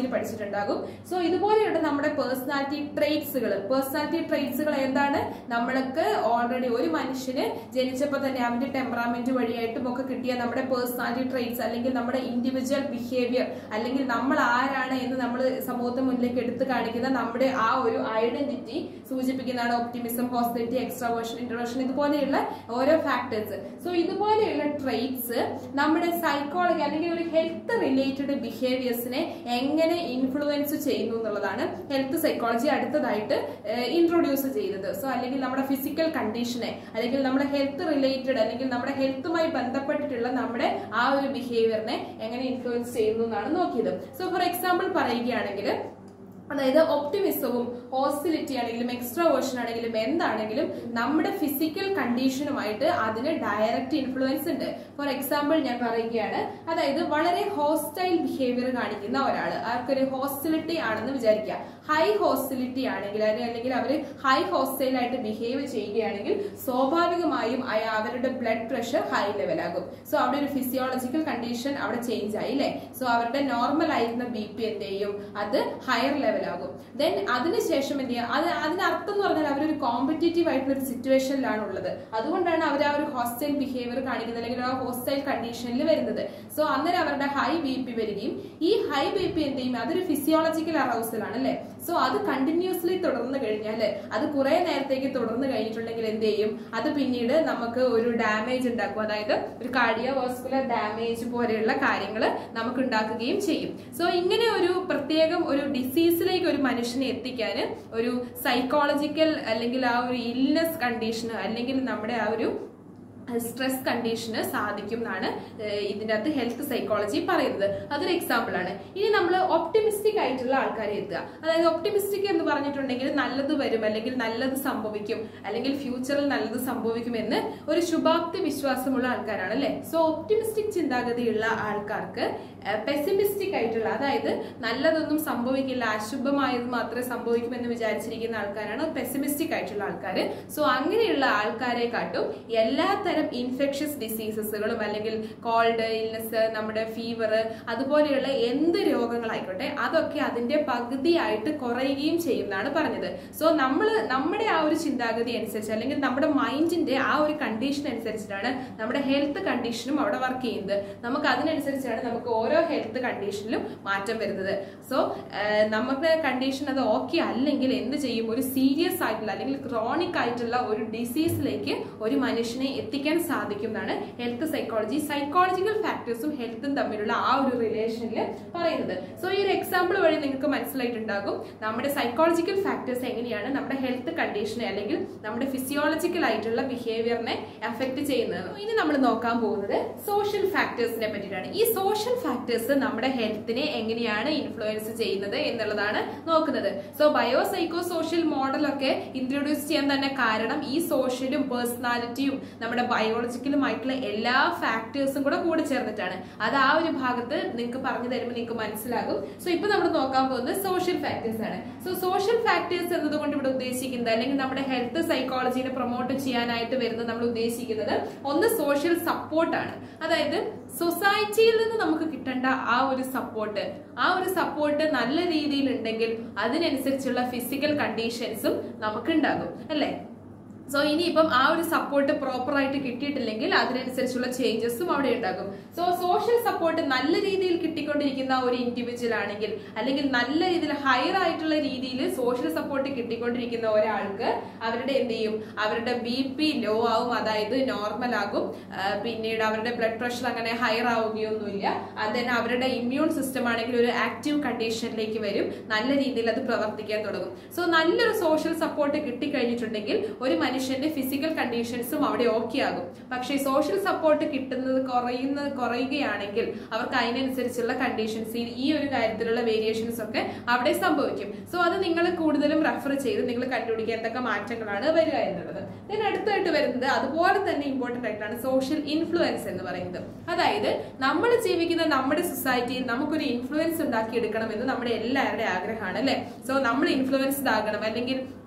Speaker 1: ഉണ്ടാകും സോ ഇതുപോലെയുള്ള നമ്മുടെ പേഴ്സണാലിറ്റി ട്രേറ്റ്സുകൾ പേഴ്സണാലിറ്റി ട്രേറ്റ്സുകൾ എന്താണ് നമ്മൾക്ക് ഓൾറെഡി ഒരു മനുഷ്യന് ജനിച്ചപ്പോൾ തന്നെ അവന്റെ ടെമ്പറാമെന്റ് വഴിയായിട്ടും ഒക്കെ കിട്ടിയ നമ്മുടെ പേഴ്സണാലിറ്റി ട്രേറ്റ്സ് അല്ലെങ്കിൽ നമ്മുടെ ഇൻഡിവിജ്വൽ ബിഹേവിയർ അല്ലെങ്കിൽ നമ്മൾ ആരാണ് എന്ന് നമ്മൾ സമൂഹത്തിന് മുന്നിലേക്ക് എടുത്തു കാണിക്കുന്ന നമ്മുടെ ആ ഒരു ഐഡന്റിറ്റി സൂചിപ്പിക്കുന്നതാണ് ഒപ്റ്റിമിസം ഹോസ്പിലിറ്റി എക്സ്ട്രാവേർഷൻ ഇൻട്രോവേർഷൻ ഇതുപോലെയുള്ള ഓരോ ഫാക്ടേഴ്സ് സോ ഇതുപോലെയുള്ള ട്രേറ്റ്സ് നമ്മുടെ സൈക്കോളജി അല്ലെങ്കിൽ ഒരു ഹെൽത്ത് റിലേറ്റഡ് ബിഹേവിയേഴ്സിനെ എങ്ങനെ ഇൻഫ്ലുവൻസ് ചെയ്യുന്നു എന്നുള്ളതാണ് ഹെൽത്ത് സൈക്കോളജി അടുത്തതായിട്ട് ഇൻട്രൊഡ്യൂസ് ചെയ്തത് സോ അല്ലെങ്കിൽ നമ്മുടെ ഫിസിക്കൽ കണ്ടീഷനെ അല്ലെങ്കിൽ നമ്മുടെ ഹെൽത്ത് റിലേറ്റഡ് അല്ലെങ്കിൽ നമ്മുടെ ഹെൽത്തുമായി ബന്ധപ്പെട്ടിട്ടുള്ള നമ്മുടെ ആ ഒരു ബിഹേവിയറിനെ എങ്ങനെ ഇൻഫ്ലുവൻസ് ചെയ്യുന്നു എന്നാണ് നോക്കിയത് സോ ഫോർ എക്സാമ്പിൾ പറയുകയാണെങ്കിൽ അതായത് ഒപ്റ്റിമിസവും ഹോസ്റ്റിലിറ്റി ആണെങ്കിലും എക്സ്ട്രാ വേർഷൻ ആണെങ്കിലും എന്താണെങ്കിലും നമ്മുടെ ഫിസിക്കൽ കണ്ടീഷനുമായിട്ട് അതിന് ഡയറക്റ്റ് ഇൻഫ്ലുവൻസ് ഉണ്ട് ഫോർ എക്സാമ്പിൾ ഞാൻ പറയുകയാണ് അതായത് വളരെ ഹോസ്റ്റൈൽ ബിഹേവിയർ കാണിക്കുന്ന ഒരാൾ ആർക്കൊരു ഹോസ്റ്റിലിറ്റി ആണെന്ന് വിചാരിക്കുക ഹൈ ഹോസ്റ്റിലിറ്റി ആണെങ്കിൽ അതിന് അല്ലെങ്കിൽ അവർ ഹൈ ഹോസ്റ്റൈൽ ആയിട്ട് ബിഹേവ് ചെയ്യുകയാണെങ്കിൽ സ്വാഭാവികമായും അയ- അവരുടെ ബ്ലഡ് പ്രഷർ ഹൈ ലെവലാകും സോ അവിടെ ഒരു ഫിസിയോളജിക്കൽ കണ്ടീഷൻ അവിടെ ചേഞ്ച് ആയി അല്ലേ സോ അവരുടെ നോർമൽ ആയിരുന്ന ബി പി എന്ത് ചെയ്യും അത് ഹയർ ലെവലാകും ദെൻ അതിനുശേഷം എന്ത് ചെയ്യുക അത് അതിനർത്ഥം എന്ന് പറഞ്ഞാൽ അവരൊരു കോമ്പറ്റേറ്റീവ് ആയിട്ടുള്ള ഒരു സിറ്റുവേഷനിലാണ് ഉള്ളത് അതുകൊണ്ടാണ് അവർ ആ ഒരു ഹോസ്റ്റൈൽ ബിഹേവിയർ കാണിക്കുന്നത് അല്ലെങ്കിൽ ആ ഹോസ്റ്റൈൽ കണ്ടീഷനിൽ വരുന്നത് സോ അന്നേരം അവരുടെ ഹൈ ബി പി വരികയും ഈ ഹൈ ബി പി എന്ത് ചെയ്യും അതൊരു ഫിസിയോളജിക്കൽ അറൗസൽ ആണ് അല്ലേ സോ അത് കണ്ടിന്യൂസ്ലി തുടർന്ന് കഴിഞ്ഞാൽ അത് കുറെ നേരത്തേക്ക് തുടർന്ന് കഴിഞ്ഞിട്ടുണ്ടെങ്കിൽ എന്ത് ചെയ്യും അത് പിന്നീട് നമുക്ക് ഒരു ഡാമേജ് ഉണ്ടാക്കും അതായത് ഒരു കാർഡിയോ വാസ്കുലർ ഡാമേജ് പോലെയുള്ള കാര്യങ്ങൾ നമുക്ക് ഉണ്ടാക്കുകയും ചെയ്യും സോ ഇങ്ങനെ ഒരു പ്രത്യേകം ഒരു ഡിസീസിലേക്ക് ഒരു മനുഷ്യനെ എത്തിക്കാൻ ഒരു സൈക്കോളജിക്കൽ അല്ലെങ്കിൽ ആ ഒരു ഇൽനെസ് കണ്ടീഷന് അല്ലെങ്കിൽ നമ്മുടെ ആ ഒരു സ്ട്രെസ് കണ്ടീഷന് സാധിക്കും എന്നാണ് ഏഹ് ഇതിന്റെ അകത്ത് ഹെൽത്ത് സൈക്കോളജി പറയുന്നത് അതൊരു എക്സാമ്പിൾ ആണ് ഇനി നമ്മൾ ഒപ്റ്റിമിസ്റ്റിക് ആയിട്ടുള്ള ആൾക്കാരെ എത്തുക അതായത് ഒപ്റ്റിമിസ്റ്റിക് എന്ന് പറഞ്ഞിട്ടുണ്ടെങ്കിൽ നല്ലത് വരും അല്ലെങ്കിൽ നല്ലത് സംഭവിക്കും അല്ലെങ്കിൽ ഫ്യൂച്ചറിൽ നല്ലത് സംഭവിക്കുമെന്ന് ഒരു ശുഭാപ്തി വിശ്വാസമുള്ള ആൾക്കാരാണ് അല്ലെ സോ ഒപ്റ്റിമിസ്റ്റിക് ചിന്താഗതിയുള്ള ആൾക്കാർക്ക് പെസിമിസ്റ്റിക് ആയിട്ടുള്ള അതായത് നല്ലതൊന്നും സംഭവിക്കില്ല അശുഭമായത് മാത്രമേ സംഭവിക്കുമെന്ന് വിചാരിച്ചിരിക്കുന്ന ആൾക്കാരാണ് പെസിമിസ്റ്റിക് ആയിട്ടുള്ള ആൾക്കാർ സോ അങ്ങനെയുള്ള ആൾക്കാരെ കാട്ടും എല്ലാത്തരം ഇൻഫെക്ഷസ് ഡിസീസസുകളും അല്ലെങ്കിൽ കോൾഡ് ഇൽനെസ് നമ്മുടെ ഫീവർ അതുപോലെയുള്ള എന്ത് രോഗങ്ങളായിക്കോട്ടെ അതൊക്കെ അതിന്റെ പകുതിയായിട്ട് കുറയുകയും ചെയ്യും എന്നാണ് പറഞ്ഞത് സോ നമ്മൾ നമ്മുടെ ആ ഒരു ചിന്താഗതി അനുസരിച്ച് അല്ലെങ്കിൽ നമ്മുടെ മൈൻഡിന്റെ ആ ഒരു കണ്ടീഷൻ അനുസരിച്ചിട്ടാണ് നമ്മുടെ ഹെൽത്ത് കണ്ടീഷനും അവിടെ വർക്ക് ചെയ്യുന്നത് നമുക്ക് അതിനനുസരിച്ചാണ് നമുക്ക് ഓരോ ഹെൽത്ത് കണ്ടീഷനിലും മാറ്റം വരുന്നത് സോ നമ്മുടെ കണ്ടീഷൻ അത് ഓക്കെ അല്ലെങ്കിൽ എന്ത് ചെയ്യും ഒരു സീരിയസ് ആയിട്ടുള്ള അല്ലെങ്കിൽ ക്രോണിക് ആയിട്ടുള്ള ഒരു ഡിസീസിലേക്ക് ഒരു മനുഷ്യനെ എത്തിക്കാൻ സാധിക്കും എന്നാണ് ഹെൽത്ത് സൈക്കോളജി സൈക്കോളജിക്കൽ ഫാക്ടേഴ്സും ഹെൽത്തും തമ്മിലുള്ള ആ ഒരു റിലേഷനിൽ പറയുന്നത് സോ ഈ ഒരു എക്സാമ്പിൾ വഴി നിങ്ങൾക്ക് മനസ്സിലായിട്ടുണ്ടാകും നമ്മുടെ സൈക്കോളജിക്കൽ ഫാക്ടേഴ്സ് എങ്ങനെയാണ് നമ്മുടെ ഹെൽത്ത് കണ്ടീഷനെ അല്ലെങ്കിൽ നമ്മുടെ ഫിസിയോളജിക്കൽ ആയിട്ടുള്ള ബിഹേവിയറിനെ എഫക്ട് ചെയ്യുന്നത് ഇനി നമ്മൾ നോക്കാൻ പോകുന്നത് സോഷ്യൽ ഫാക്ടേഴ്സിനെ പറ്റിയിട്ടാണ് ഈ സോഷ്യൽ ഫാക്ടേഴ്സ് നമ്മുടെ ഹെൽത്തിനെ എങ്ങനെയാണ് ഇൻഫ്ലുവൻസ് ചെയ്യുന്നത് എന്നുള്ളതാണ് നോക്കുന്നത് സോ ബയോ സൈക്കോ സോഷ്യൽ മോഡലൊക്കെ ഇൻട്രൊഡ്യൂസ് ചെയ്യാൻ തന്നെ കാരണം ഈ സോഷ്യലും പേഴ്സണാലിറ്റിയും നമ്മുടെ ബയോളജിക്കലുമായിട്ടുള്ള എല്ലാ ഫാക്ടേഴ്സും കൂടെ കൂടി ചേർന്നിട്ടാണ് അത് ആ ഒരു ഭാഗത്ത് നിങ്ങൾക്ക് പറഞ്ഞു തരുമ്പോൾ നിങ്ങൾക്ക് മനസ്സിലാകും സോ ഇപ്പൊ നമ്മൾ നോക്കാൻ പോകുന്നത് സോഷ്യൽ ഫാക്ടേഴ്സ് ആണ് സോ സോഷ്യൽ ഫാക്ടേഴ്സ് എന്നതുകൊണ്ട് ഇവിടെ ഉദ്ദേശിക്കുന്നത് അല്ലെങ്കിൽ നമ്മുടെ ഹെൽത്ത് സൈക്കോളജിനെ പ്രൊമോട്ട് ചെയ്യാനായിട്ട് വരുന്നത് നമ്മൾ ഉദ്ദേശിക്കുന്നത് ഒന്ന് സോഷ്യൽ സപ്പോർട്ടാണ് അതായത് സൊസൈറ്റിയിൽ നിന്ന് നമുക്ക് കിട്ടേണ്ട ആ ഒരു സപ്പോർട്ട് ആ ഒരു സപ്പോർട്ട് നല്ല രീതിയിൽ ഉണ്ടെങ്കിൽ അതിനനുസരിച്ചുള്ള ഫിസിക്കൽ കണ്ടീഷൻസും നമുക്കുണ്ടാകും അല്ലേ സോ ഇനിയിപ്പം ആ ഒരു സപ്പോർട്ട് പ്രോപ്പർ ആയിട്ട് കിട്ടിയിട്ടില്ലെങ്കിൽ അതിനനുസരിച്ചുള്ള ചേഞ്ചസും അവിടെ ഉണ്ടാകും സോ സോഷ്യൽ സപ്പോർട്ട് നല്ല രീതിയിൽ കിട്ടിക്കൊണ്ടിരിക്കുന്ന ഒരു ഇൻഡിവിജ്വൽ ആണെങ്കിൽ അല്ലെങ്കിൽ നല്ല രീതിയിൽ ഹയർ ആയിട്ടുള്ള രീതിയിൽ സോഷ്യൽ സപ്പോർട്ട് കിട്ടിക്കൊണ്ടിരിക്കുന്ന ഒരാൾക്ക് അവരുടെ എന്ത് ചെയ്യും അവരുടെ ബി പി ലോ ആവും അതായത് നോർമൽ ആകും ആ, പിന്നീട് അവരുടെ ബ്ലഡ് പ്രഷർ അങ്ങനെ ഹയർ ആവുകയൊന്നുമില്ല അതിന് അവരുടെ ഇമ്മ്യൂൺ സിസ്റ്റം ആണെങ്കിൽ ഒരു ആക്റ്റീവ് കണ്ടീഷനിലേക്ക് വരും നല്ല രീതിയിൽ അത് പ്രവർത്തിക്കാൻ തുടങ്ങും സോ നല്ലൊരു സോഷ്യൽ സപ്പോർട്ട് കിട്ടിക്കഴിഞ്ഞിട്ടുണ്ടെങ്കിൽ ഒരു മനുഷ്യന്റെ ഫിസിക്കൽ കണ്ടീഷൻസും അവിടെ ഓക്കെ ആകും പക്ഷേ സോഷ്യൽ സപ്പോർട്ട് കിട്ടുന്നത് കുറയുന്നത് കുറയുകയാണെങ്കിൽ അവർക്ക് അതിനനുസരിച്ചുള്ള കണ്ടീഷൻസ് ഈ ഒരു കാര്യത്തിലുള്ള വേരിയേഷൻസ് ഒക്കെ അവിടെ സംഭവിക്കും സോ അത് നിങ്ങൾ കൂടുതലും റെഫർ ചെയ്ത് നിങ്ങൾ കണ്ടുപിടിക്കുക എന്തൊക്കെ മാറ്റങ്ങളാണ് വരിക എന്നുള്ളത് then അടുത്തായിട്ട് വരുന്നത് അതുപോലെ തന്നെ ഇമ്പോർട്ടന്റ് ആയിട്ടാണ് സോഷ്യൽ ഇൻഫ്ലുവൻസ് എന്ന് പറയുന്നത് അതായത് നമ്മൾ ജീവിക്കുന്ന നമ്മുടെ സൊസൈറ്റിയിൽ നമുക്കൊരു ഇൻഫ്ലുവൻസ് ഉണ്ടാക്കി എടുക്കണമെന്ന് നമ്മുടെ എല്ലാവരുടെയും ആഗ്രഹമാണ് അല്ലെ സോ നമ്മൾ ഇൻഫ്ലുവൻസ്ഡ് ആകണം അല്ലെങ്കിൽ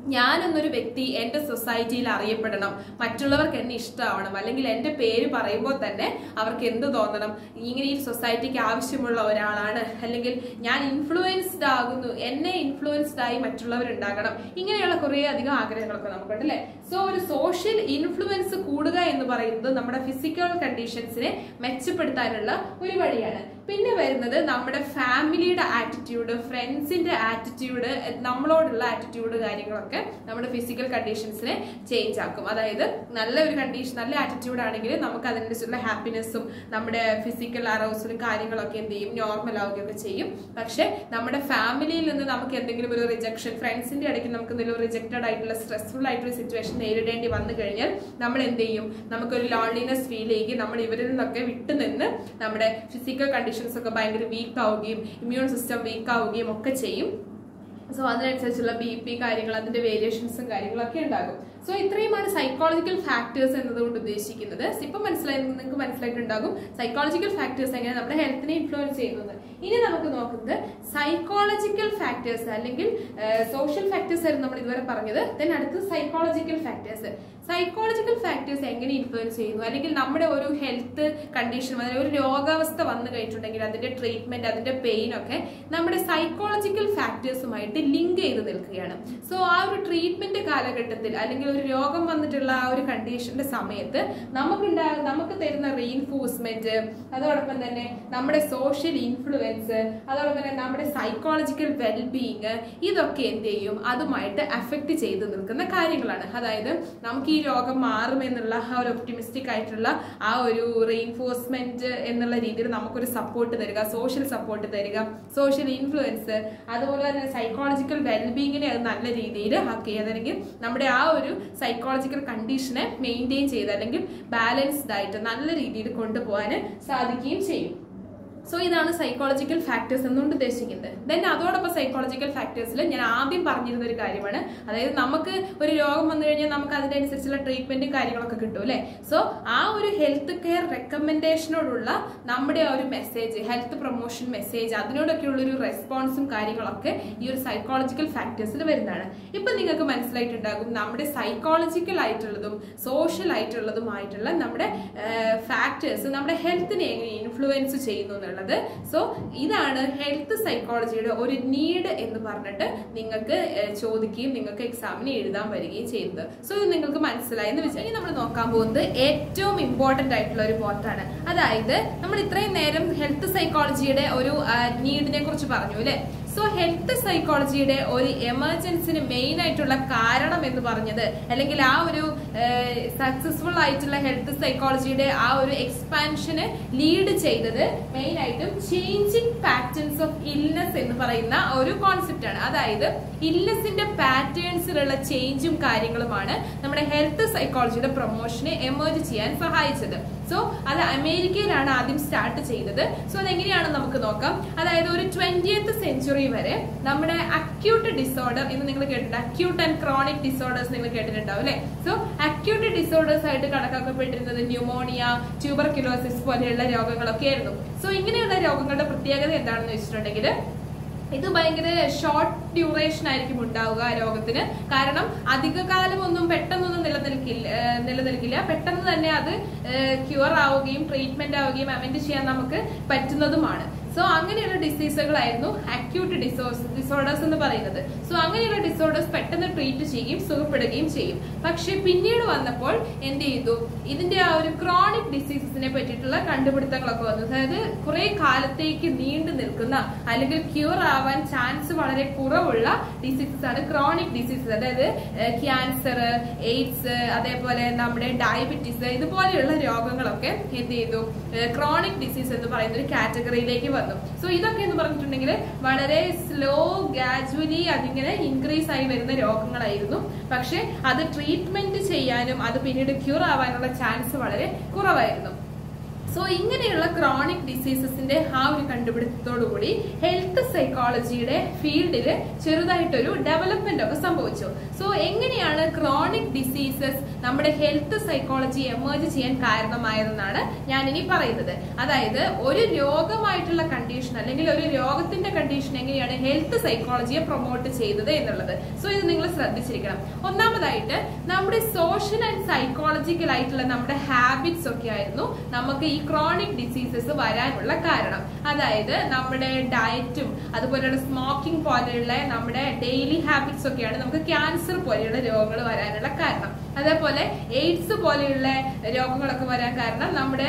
Speaker 1: ഞാൻ എന്നൊരു വ്യക്തി എന്റെ സൊസൈറ്റിയിൽ അറിയപ്പെടണം മറ്റുള്ളവർക്ക് എന്നെ ഇഷ്ടമാവണം അല്ലെങ്കിൽ എന്റെ പേര് പറയുമ്പോൾ തന്നെ അവർക്ക് എന്ത് തോന്നണം ഇങ്ങനെ ഈ സൊസൈറ്റിക്ക് ആവശ്യമുള്ള ഒരാളാണ് അല്ലെങ്കിൽ ഞാൻ ഇൻഫ്ലുവൻസ്ഡ് ആകുന്നു എന്നെ ഇൻഫ്ലുവൻസ്ഡ് ആയി മറ്റുള്ളവരുണ്ടാകണം ഇങ്ങനെയുള്ള കുറേ അധികം ആഗ്രഹങ്ങളൊക്കെ നമുക്കുണ്ട് അല്ലേ സോ ഒരു സോഷ്യൽ ഇൻഫ്ലുവൻസ് കൂടുക എന്ന് പറയുന്നത് നമ്മുടെ ഫിസിക്കൽ കണ്ടീഷൻസിനെ മെച്ചപ്പെടുത്താനുള്ള ഒരു വഴിയാണ് പിന്നെ വരുന്നത് നമ്മുടെ ഫാമിലിയുടെ ആറ്റിറ്റ്യൂഡ് ഫ്രണ്ട്സിന്റെ ആറ്റിറ്റ്യൂഡ് നമ്മളോടുള്ള ആറ്റിറ്റ്യൂഡ് കാര്യങ്ങളൊക്കെ നമ്മുടെ ഫിസിക്കൽ കണ്ടീഷൻസിനെ ചേഞ്ച് ആക്കും അതായത് നല്ല ഒരു കണ്ടീഷൻ നല്ല ആറ്റിറ്റ്യൂഡ് ആണെങ്കിൽ നമുക്ക് അതിനനുസരിച്ചുള്ള ഹാപ്പിനെസ്സും നമ്മുടെ ഫിസിക്കൽ അറൗസലും കാര്യങ്ങളൊക്കെ എന്ത് ചെയ്യും നോർമൽ ആവുകയൊക്കെ ചെയ്യും പക്ഷെ നമ്മുടെ ഫാമിലിയിൽ നിന്ന് നമുക്ക് എന്തെങ്കിലും ഒരു റിജക്ഷൻ ഫ്രണ്ട്സിന്റെ ഇടയ്ക്ക് നമുക്ക് എന്തെങ്കിലും റിജക്റ്റഡ് ആയിട്ടുള്ള സ്ട്രെസ്ഫുൾ ആയിട്ടുള്ള സിറ്റുവേഷൻ നേരിടേണ്ടി വന്നു കഴിഞ്ഞാൽ നമ്മൾ എന്ത് ചെയ്യും നമുക്കൊരു ലോൺലിനെസ് ഫീൽ ചെയ്യുകയും നമ്മൾ ഇവരിൽ നിന്നൊക്കെ വിട്ടുനിന്ന് നമ്മുടെ ഫിസിക്കൽ കണ്ടീഷൻസ് ഒക്കെ ഭയങ്കര വീക്ക് ആവുകയും ഇമ്മ്യൂൺ സിസ്റ്റം വീക്ക് ആവുകയും ഒക്കെ ചെയ്യും സോ അതിനനുസരിച്ചുള്ള ബി പി കാര്യങ്ങൾ അതിന്റെ വേരിയേഷൻസും കാര്യങ്ങളൊക്കെ ഉണ്ടാകും സോ ഇത്രയുമാണ് സൈക്കോളജിക്കൽ ഫാക്ടേഴ്സ് എന്നതുകൊണ്ട് ഉദ്ദേശിക്കുന്നത് ഇപ്പൊ മനസ്സിലായി നിങ്ങൾക്ക് മനസ്സിലായിട്ടുണ്ടാകും സൈക്കോളജിക്കൽ ഫാക്ടേഴ്സ് എങ്ങനെ നമ്മുടെ ഹെൽത്തിനെ ഇൻഫ്ലുവൻസ് ചെയ്യുന്നത് ഇനി നമുക്ക് നോക്കുന്നത് സൈക്കോളജിക്കൽ ഫാക്ടേഴ്സ് അല്ലെങ്കിൽ സോഷ്യൽ ഫാക്ടേഴ്സ് ആയിരുന്നു നമ്മൾ ഇതുവരെ പറഞ്ഞത് ദെൻ അടുത്ത് സൈക്കോളജിക്കൽ ഫാക്ടേഴ്സ് സൈക്കോളജിക്കൽ ഫാക്ടേഴ്സ് എങ്ങനെ ഇൻഫ്ലുവൻസ് ചെയ്യുന്നു അല്ലെങ്കിൽ നമ്മുടെ ഒരു ഹെൽത്ത് കണ്ടീഷൻ അതായത് ഒരു രോഗാവസ്ഥ വന്നു കഴിഞ്ഞിട്ടുണ്ടെങ്കിൽ അതിന്റെ ട്രീറ്റ്മെന്റ് അതിന്റെ പെയിൻ ഒക്കെ നമ്മുടെ സൈക്കോളജിക്കൽ ഫാക്ടേഴ്സുമായിട്ട് ലിങ്ക് ചെയ്ത് നിൽക്കുകയാണ് സോ ആ ഒരു ട്രീറ്റ്മെന്റ് കാലഘട്ടത്തിൽ അല്ലെങ്കിൽ ഒരു രോഗം വന്നിട്ടുള്ള ആ ഒരു കണ്ടീഷന്റെ സമയത്ത് നമുക്കുണ്ടാ നമുക്ക് തരുന്ന റീഇൻഫോഴ്സ്മെന്റ് അതോടൊപ്പം തന്നെ നമ്മുടെ സോഷ്യൽ ഇൻഫ്ലുവൻസ് അതോടൊപ്പം തന്നെ നമ്മുടെ സൈക്കോളജിക്കൽ വെൽബീയിങ് ഇതൊക്കെ എന്ത് ചെയ്യും അതുമായിട്ട് അഫക്റ്റ് ചെയ്ത് നിൽക്കുന്ന കാര്യങ്ങളാണ് അതായത് നമുക്ക് ഈ രോഗം മാറുമെന്നുള്ള ആ ഒരു ഒപ്റ്റിമിസ്റ്റിക് ആയിട്ടുള്ള ആ ഒരു റീഇൻഫോഴ്സ്മെന്റ് എന്നുള്ള രീതിയിൽ നമുക്കൊരു സപ്പോർട്ട് തരിക സോഷ്യൽ സപ്പോർട്ട് തരിക സോഷ്യൽ ഇൻഫ്ലുവൻസ് അതുപോലെ തന്നെ സൈക്കോളജിക്കൽ വെൽബീങ്ങിനെ അത് നല്ല രീതിയിൽ ആക്കി അതല്ലെങ്കിൽ നമ്മുടെ ആ ഒരു സൈക്കോളജിക്കൽ കണ്ടീഷനെ മെയിൻറ്റെയിൻ ചെയ്ത് അല്ലെങ്കിൽ ബാലൻസ്ഡ് ആയിട്ട് നല്ല രീതിയിൽ കൊണ്ടുപോകാൻ സാധിക്കുകയും ചെയ്യും സോ ഇതാണ് സൈക്കോളജിക്കൽ ഫാക്ടേഴ്സ് എന്നുകൊണ്ട് ഉദ്ദേശിക്കുന്നത് ദെൻ അതോടൊപ്പം സൈക്കോളജിക്കൽ ഫാക്ടേഴ്സിൽ ഞാൻ ആദ്യം പറഞ്ഞിരുന്ന ഒരു കാര്യമാണ് അതായത് നമുക്ക് ഒരു രോഗം വന്നു കഴിഞ്ഞാൽ നമുക്ക് അതിനനുസരിച്ചുള്ള ട്രീറ്റ്മെന്റും കാര്യങ്ങളൊക്കെ കിട്ടും അല്ലേ സോ ആ ഒരു ഹെൽത്ത് കെയർ റെക്കമെൻഡേഷനോടുള്ള നമ്മുടെ ആ ഒരു മെസ്സേജ് ഹെൽത്ത് പ്രൊമോഷൻ മെസ്സേജ് അതിനോടൊക്കെയുള്ള ഒരു റെസ്പോൺസും കാര്യങ്ങളൊക്കെ ഈ ഒരു സൈക്കോളജിക്കൽ ഫാക്ടേഴ്സിൽ വരുന്നതാണ് ഇപ്പൊ നിങ്ങൾക്ക് മനസ്സിലായിട്ടുണ്ടാകും നമ്മുടെ സൈക്കോളജിക്കൽ ആയിട്ടുള്ളതും സോഷ്യൽ ആയിട്ടുള്ളതുമായിട്ടുള്ള നമ്മുടെ ഫാക്ടേഴ്സ് നമ്മുടെ ഹെൽത്തിനെ എങ്ങനെ ഇൻഫ്ലുവൻസ് ചെയ്യുന്നു എന്നുള്ളത് സോ ഇതാണ് ഹെൽത്ത് സൈക്കോളജിയുടെ ഒരു നീഡ് എന്ന് പറഞ്ഞിട്ട് നിങ്ങൾക്ക് ഏഹ്, ചോദിക്കുകയും നിങ്ങൾക്ക് എക്സാമിന് എഴുതാൻ വരികയും ചെയ്യുന്നത് സോ ഇത് നിങ്ങൾക്ക് മനസ്സിലായി എന്ന് വെച്ചാൽ ഇനി നമ്മൾ നോക്കാൻ പോകുന്നത് ഏറ്റവും ഇമ്പോർട്ടന്റ് ആയിട്ടുള്ള ഒരു പോർട്ടാണ് അതായത് നമ്മൾ ഇത്രയും നേരം ഹെൽത്ത് സൈക്കോളജിയുടെ ഒരു നീഡിനെ കുറിച്ച് പറഞ്ഞു അല്ലെ സോ ഹെൽത്ത് സൈക്കോളജിയുടെ ഒരു എമർജൻസിന് മെയിൻ ആയിട്ടുള്ള കാരണം എന്ന് പറഞ്ഞത് അല്ലെങ്കിൽ ആ ഒരു സക്സസ്ഫുൾ ആയിട്ടുള്ള ഹെൽത്ത് സൈക്കോളജിയുടെ ആ ഒരു എക്സ്പാൻഷന് ലീഡ് ചെയ്തത് മെയിൻ ആയിട്ടും ചേഞ്ചിങ് പാറ്റേൺസ് ഓഫ് ഇൽനെസ് എന്ന് പറയുന്ന ഒരു കോൺസെപ്റ്റ് ആണ് അതായത് ഇൽനെസിന്റെ പാറ്റേൺസിലുള്ള ചേഞ്ചും കാര്യങ്ങളുമാണ് നമ്മുടെ ഹെൽത്ത് സൈക്കോളജിയുടെ പ്രൊമോഷനെ എമേർജ് ചെയ്യാൻ സഹായിച്ചത് സോ അത് അമേരിക്കയിലാണ് ആദ്യം സ്റ്റാർട്ട് ചെയ്തത് സോ അതെങ്ങനെയാണ് നമുക്ക് നോക്കാം അതായത് ഒരു ട്വന്റിയത്ത് സെഞ്ചുറി വരെ നമ്മുടെ അക്യൂട്ട് ഡിസോർഡർ എന്ന് നിങ്ങൾ കേട്ടിട്ടുണ്ട് അക്യൂട്ട് ആൻഡ് ക്രോണിക് ഡിസോർഡേഴ്സ് നിങ്ങൾ കേട്ടിട്ടുണ്ടാവും അല്ലെ സോ അക്യൂട്ട് ഡിസോർഡേഴ്സ് ആയിട്ട് കണക്കാക്കപ്പെട്ടിരുന്നത് ന്യൂമോണിയ ട്യൂബർക്യുലോസിസ് പോലെയുള്ള രോഗങ്ങളൊക്കെ ആയിരുന്നു സോ ഇങ്ങനെയുള്ള രോഗങ്ങളുടെ പ്രത്യേകത എന്താണെന്ന് വെച്ചിട്ടുണ്ടെങ്കിൽ ഇത് ഭയങ്കര ഷോർട്ട് ഡ്യൂറേഷൻ ആയിരിക്കും ഉണ്ടാവുക ആ രോഗത്തിന് കാരണം അധിക കാലം ഒന്നും പെട്ടെന്നൊന്നും നിലനിൽക്കില്ല ഏഹ് നിലനിൽക്കില്ല പെട്ടെന്ന് തന്നെ അത് ക്യൂർ ആവുകയും ട്രീറ്റ്മെന്റ് ആവുകയും അമെന്റ് ചെയ്യാൻ നമുക്ക് പറ്റുന്നതുമാണ് സോ അങ്ങനെയുള്ള ഡിസീസുകളായിരുന്നു അക്യൂട്ട് ഡിസോഴ്സ് ഡിസോർഡേഴ്സ് എന്ന് പറയുന്നത് സോ അങ്ങനെയുള്ള ഡിസോർഡേഴ്സ് പെട്ടെന്ന് ട്രീറ്റ് ചെയ്യുകയും സുഖപ്പെടുകയും ചെയ്യും പക്ഷെ പിന്നീട് വന്നപ്പോൾ എന്ത് ചെയ്തു ഇതിന്റെ ആ ഒരു ക്രോണിക് ഡിസീസസിനെ പറ്റിയിട്ടുള്ള കണ്ടുപിടുത്തങ്ങളൊക്കെ വന്നു അതായത് കുറെ കാലത്തേക്ക് നീണ്ടു നിൽക്കുന്ന അല്ലെങ്കിൽ ക്യൂർ ആവാൻ ചാൻസ് വളരെ കുറവുള്ള ഡിസീസസ് ആണ് ക്രോണിക് ഡിസീസസ് അതായത് ക്യാൻസർ എയ്ഡ്സ് അതേപോലെ നമ്മുടെ ഡയബറ്റീസ് ഇതുപോലെയുള്ള രോഗങ്ങളൊക്കെ എന്ത് ചെയ്തു ക്രോണിക് ഡിസീസ് എന്ന് പറയുന്ന ഒരു കാറ്റഗറിയിലേക്ക് വന്നു സോ ഇതൊക്കെ എന്ന് പറഞ്ഞിട്ടുണ്ടെങ്കിൽ വളരെ സ്ലോ ഗ്രാജുവലി അതിങ്ങനെ ഇൻക്രീസ് ആയി വരുന്ന രോഗങ്ങളായിരുന്നു പക്ഷെ അത് ട്രീറ്റ്മെന്റ് ചെയ്യാനും അത് പിന്നീട് ക്യൂർ ആവാനുള്ള ചാൻസ് വളരെ കുറവായിരുന്നു സോ ഇങ്ങനെയുള്ള ക്രോണിക് ഡിസീസസിന്റെ ആ ഒരു കണ്ടുപിടുത്തത്തോടു കൂടി ഹെൽത്ത് സൈക്കോളജിയുടെ ഫീൽഡിൽ ചെറുതായിട്ടൊരു ഡെവലപ്മെന്റ് ഒക്കെ സംഭവിച്ചു സോ എങ്ങനെയാണ് ക്രോണിക് ഡിസീസസ് നമ്മുടെ ഹെൽത്ത് സൈക്കോളജി എമേർജ് ചെയ്യാൻ കാരണമായതെന്നാണ് ഞാൻ ഇനി പറയുന്നത് അതായത് ഒരു രോഗമായിട്ടുള്ള കണ്ടീഷൻ അല്ലെങ്കിൽ ഒരു രോഗത്തിന്റെ കണ്ടീഷൻ എങ്ങനെയാണ് ഹെൽത്ത് സൈക്കോളജിയെ പ്രൊമോട്ട് ചെയ്തത് എന്നുള്ളത് സോ ഇത് നിങ്ങൾ ശ്രദ്ധിച്ചിരിക്കണം ഒന്നാമതായിട്ട് നമ്മുടെ സോഷ്യൽ ആൻഡ് സൈക്കോളജിക്കൽ ആയിട്ടുള്ള നമ്മുടെ ഹാബിറ്റ്സ് ഒക്കെ ആയിരുന്നു നമുക്ക് ഈ ക്രോണിക് ഡിസീസസ് വരാനുള്ള കാരണം അതായത് നമ്മുടെ ഡയറ്റും അതുപോലെയുള്ള സ്മോക്കിംഗ് പോലെയുള്ള നമ്മുടെ ഡെയിലി ഹാബിറ്റ്സ് ഒക്കെയാണ് നമുക്ക് ക്യാൻസർ പോലെയുള്ള രോഗങ്ങൾ വരാനുള്ള കാരണം അതേപോലെ എയ്ഡ്സ് പോലെയുള്ള രോഗങ്ങളൊക്കെ വരാൻ കാരണം നമ്മുടെ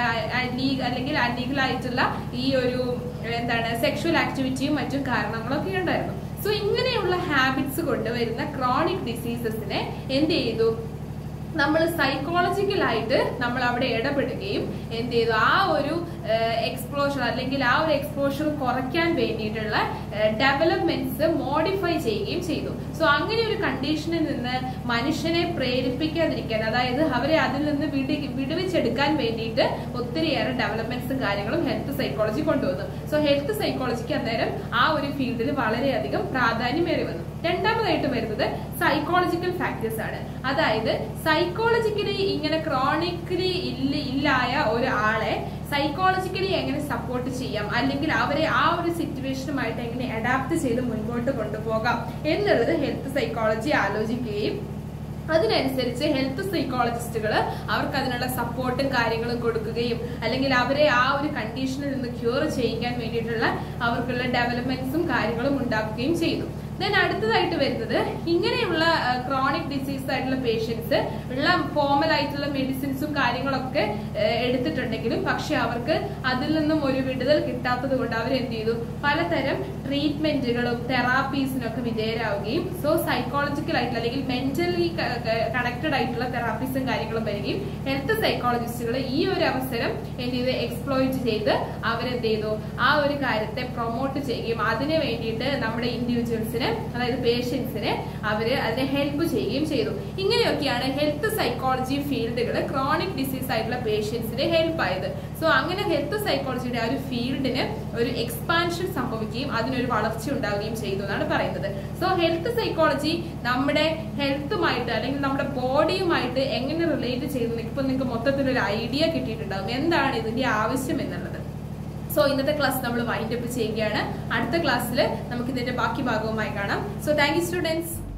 Speaker 1: ലീഗ് അല്ലെങ്കിൽ അൺലീഗൽ ആയിട്ടുള്ള ഈ ഒരു എന്താണ് സെക്ഷുവൽ ആക്ടിവിറ്റിയും മറ്റും കാരണങ്ങളൊക്കെ ഉണ്ടായിരുന്നു സോ ഇങ്ങനെയുള്ള ഹാബിറ്റ്സ് കൊണ്ടുവരുന്ന ക്രോണിക് ഡിസീസസിനെ എന്ത് ചെയ്തു നമ്മൾ സൈക്കോളജിക്കലായിട്ട് നമ്മൾ അവിടെ ഇടപെടുകയും എന്ത് ചെയ്തു ആ ഒരു എക്സ്പ്ലോഷർ അല്ലെങ്കിൽ ആ ഒരു എക്സ്പോഷർ കുറയ്ക്കാൻ വേണ്ടിയിട്ടുള്ള ഡെവലപ്മെന്റ്സ് മോഡിഫൈ ചെയ്യുകയും ചെയ്തു സോ അങ്ങനെ ഒരു കണ്ടീഷനിൽ നിന്ന് മനുഷ്യനെ പ്രേരിപ്പിക്കാതിരിക്കാൻ അതായത് അവരെ അതിൽ നിന്ന് വിടി വിടുവിച്ചെടുക്കാൻ വേണ്ടിയിട്ട് ഒത്തിരിയേറെ ഡെവലപ്മെന്റ്സും കാര്യങ്ങളും ഹെൽത്ത് സൈക്കോളജി കൊണ്ടുവന്നു സോ ഹെൽത്ത് സൈക്കോളജിക്ക് അന്നേരം ആ ഒരു ഫീൽഡിൽ വളരെയധികം പ്രാധാന്യമേറി വന്നു രണ്ടാമതായിട്ട് വരുന്നത് സൈക്കോളജിക്കൽ ഫാക്ടേഴ്സ് ആണ് അതായത് സൈക്കോളജിക്കലി ഇങ്ങനെ ക്രോണിക്കലി ഇല്ല ഇല്ലായ ഒരാളെ സൈക്കോളജിക്കലി എങ്ങനെ സപ്പോർട്ട് ചെയ്യാം അല്ലെങ്കിൽ അവരെ ആ ഒരു സിറ്റുവേഷനുമായിട്ട് എങ്ങനെ അഡാപ്റ്റ് ചെയ്ത് മുൻപോട്ട് കൊണ്ടുപോകാം എന്നുള്ളത് ഹെൽത്ത് സൈക്കോളജി ആലോചിക്കുകയും അതിനനുസരിച്ച് ഹെൽത്ത് സൈക്കോളജിസ്റ്റുകൾ അവർക്ക് അതിനുള്ള സപ്പോർട്ടും കാര്യങ്ങളും കൊടുക്കുകയും അല്ലെങ്കിൽ അവരെ ആ ഒരു കണ്ടീഷനിൽ നിന്ന് ക്യൂർ ചെയ്യിക്കാൻ വേണ്ടിയിട്ടുള്ള അവർക്കുള്ള ഡെവലപ്മെന്റ്സും കാര്യങ്ങളും ഉണ്ടാക്കുകയും ചെയ്തു ദെൻ അടുത്തതായിട്ട് വരുന്നത് ഇങ്ങനെയുള്ള ക്രോണിക് ഡിസീസ് ആയിട്ടുള്ള പേഷ്യൻസ് ഉള്ള ഫോമൽ ആയിട്ടുള്ള മെഡിസിൻസും കാര്യങ്ങളൊക്കെ എടുത്തിട്ടുണ്ടെങ്കിലും പക്ഷെ അവർക്ക് അതിൽ നിന്നും ഒരു വിടുതൽ കിട്ടാത്തത് കൊണ്ട് അവർ എന്ത് ചെയ്തു പലതരം ട്രീറ്റ്മെന്റുകളും തെറാപ്പീസിനൊക്കെ വിധേയരാവുകയും സോ സൈക്കോളജിക്കൽ ആയിട്ടുള്ള അല്ലെങ്കിൽ മെന്റലി കണക്റ്റഡ് ആയിട്ടുള്ള തെറാപ്പീസും കാര്യങ്ങളും വരികയും ഹെൽത്ത് സൈക്കോളജിസ്റ്റുകൾ ഈ ഒരു അവസരം എന്ത് ചെയ്ത് എക്സ്പ്ലോയിറ്റ് ചെയ്ത് അവരെന്ത് ചെയ്തു ആ ഒരു കാര്യത്തെ പ്രൊമോട്ട് ചെയ്യുകയും അതിന് വേണ്ടിയിട്ട് നമ്മുടെ ഇൻഡിവിജ്വൽസിന് അതായത് പേഷ്യൻസിനെ അവര് അതിനെ ഹെൽപ്പ് ചെയ്യുകയും ചെയ്തു ഇങ്ങനെയൊക്കെയാണ് ഹെൽത്ത് സൈക്കോളജി ഫീൽഡുകൾ ക്രോണിക് ഡിസീസ് ആയിട്ടുള്ള പേഷ്യൻസിന് ഹെൽപ്പ് ആയത് സോ അങ്ങനെ ഹെൽത്ത് സൈക്കോളജിയുടെ ആ ഒരു ഫീൽഡിന് ഒരു എക്സ്പാൻഷൻ സംഭവിക്കുകയും അതിനൊരു വളർച്ച ഉണ്ടാവുകയും ചെയ്തു എന്നാണ് പറയുന്നത് സോ ഹെൽത്ത് സൈക്കോളജി നമ്മുടെ ഹെൽത്തുമായിട്ട് അല്ലെങ്കിൽ നമ്മുടെ ബോഡിയുമായിട്ട് എങ്ങനെ റിലേറ്റ് ചെയ്യുന്നു ഇപ്പൊ നിങ്ങൾക്ക് മൊത്തത്തിലൊരു ഐഡിയ കിട്ടിയിട്ടുണ്ടാകും എന്താണ് ഇതിന്റെ ആവശ്യം എന്നുള്ളത് സോ ഇന്നത്തെ ക്ലാസ് നമ്മൾ വൈൻഡ് അപ്പ് ചെയ്യുകയാണ് അടുത്ത ക്ലാസ്സിൽ നമുക്ക് ഇതിന്റെ ബാക്കി ഭാഗവുമായി കാണാം സോ താങ്ക് യു സ്റ്റുഡൻസ്